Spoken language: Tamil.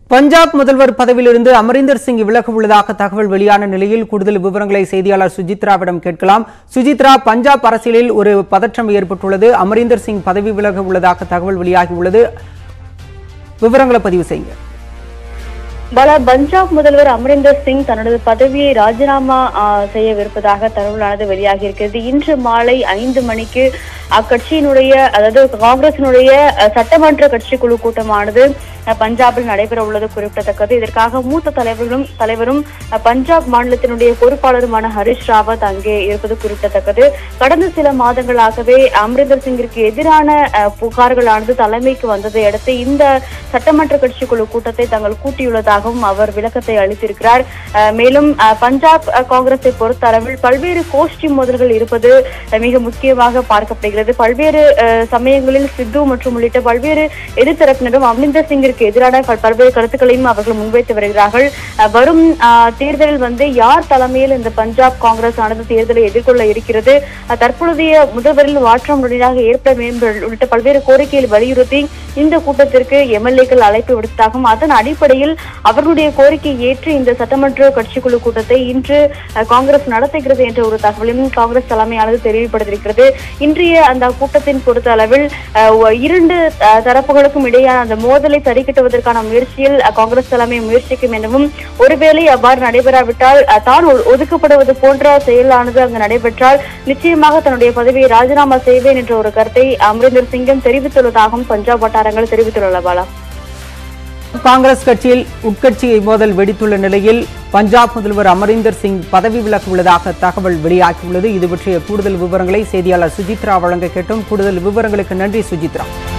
பஞ்சாப் முதல்வர் பதவியிலிருந்து அமரிந்தர் சிங் விலக உள்ளதாக தகவல் வெளியான நிலையில் கூடுதல் விவரங்களை செய்தியாளர் சுஜித்ராவிடம் கேட்கலாம் சுஜித்ரா பஞ்சாப் அரசியலில் ஒரு பதற்றம் ஏற்பட்டுள்ளது அமரிந்தர் சிங் பதவி விலக உள்ளதாக தகவல் வெளியாகியுள்ளது விவரங்களை பதிவு செய்யுங்க பல பஞ்சாப் முதல்வர் அமரிந்தர் சிங் தனது பதவியை ராஜினாமா ஆ, செய்யவிருப்பதாக தகவலானது வெளியாகி இருக்கிறது இன்று மாலை ஐந்து மணிக்கு அக்கட்சியினுடைய அதாவது காங்கிரசினுடைய அ, சட்டமன்ற கட்சி குழு கூட்டமானது அ, பஞ்சாபில் நடைபெற உள்ளது குறிப்பிடத்தக்கது இதற்காக மூத்த தலைவர்களும் தலைவரும் அ, பஞ்சாப் மாநிலத்தினுடைய பொறுப்பாளருமான ஹரிஷ் ராவத் அங்கே இருப்பது குறிப்பிடத்தக்கது கடந்த சில மாதங்களாகவே அமரிந்தர் சிங்கிற்கு எதிரான அ, புகார்களானது தலைமைக்கு வந்ததை அடுத்து இந்த சட்டமன்ற கட்சி குழு கூட்டத்தை தாங்கள் கூட்டியுள்ளதாகவும் அவர் விளக்கத்தை அளித்திருக்கிறார் அஹ் மேலும் அஹ், பஞ்சாப் அஹ், காங்கிரஸை பொறுத்தளவில் பல்வேறு கோஷ்டி மோதல்கள் இருப்பது அஹ், மிக முக்கியமாக பார்க்கப்படுகிறது பல்வேறு அஹ், சமயங்களில் சித்து மற்றும் உள்ளிட்ட பல்வேறு எதிர்த்தரப்பினரும் அமரிந்தர் சிங்கிற்கு எதிரான பல்- பல்வேறு கருத்துக்களையும் அவர்கள் முன்வைத்து வருகிறார்கள் அஹ், வரும் அஹ், தேர்தலில் வந்து யார் தலைமையில் இந்த பஞ்சாப் காங்கிரஸ் ஆனது தேர்தலை எதிர்கொள்ள இருக்கிறது அஹ், தற்பொழுதைய முதல்வரில் மாற்றம் உடனடியாக ஏற்பட வேண்டும் உள்ளிட்ட பல்வேறு கோரிக்கைகளை வலியுறுத்தி இந்த கூட்டத்திற்கு எம்எல்ஏக்கள் அழைப்பு விடுத்ததாகவும் அதன் அடிப்படையில் அவர்களுடைய கோரிக்கையை ஏற்று இந்த சட்டமன்ற கட்சிக்குழு கூட்டத்தை இன்று அஹ், காங்கிரஸ் நடத்துகிறது என்ற ஒரு தகவலையும் காங்கிரஸ் தலைமையானது தெரிவிப்படுத்தியிருக்கிறது இன்றைய அந்த கூட்டத்தின் பொறுத்த அளவில் அஹ், ஒ- இரண்டு அஹ், தரப்புகளுக்கும் இடையான அந்த மோதலை சரிக்கட்டுவதற்கான முயற்சியில் அஹ், காங்கிரஸ் தலைமை முயற்சிக்கும் எனவும் ஒருவேளை அவ்வாறு நடைபெறாவிட்டால் அஹ், தான் ஒ- ஒதுக்கப்படுவது போன்ற செயலானது அங்கு நடைபெற்றால் நிச்சயமாக தன்னுடைய பதவியை ராஜினாமா செய்வேன் என்ற ஒரு கருத்தை அமரிந்தர் சிங்கம் தெரிவித்துள்ளதாகவும் பஞ்சாப் வட்டாரங்கள் தெரிவித்துள்ளன பாலா காங்கிரஸ் கட்சியில் உட்கட்சி மோதல் வெடித்துள்ள நிலையில் பஞ்சாப் முதல்வர் அமரிந்தர் சிங் பதவி விலக உள்ளதாக தகவல் வெளியாகியுள்ளது இது பற்றிய கூடுதல் விவரங்களை செய்தியாளர் சுஜித்ரா வழங்க கேட்டோம் கூடுதல் விவரங்களுக்கு நன்றி சுஜித்ரா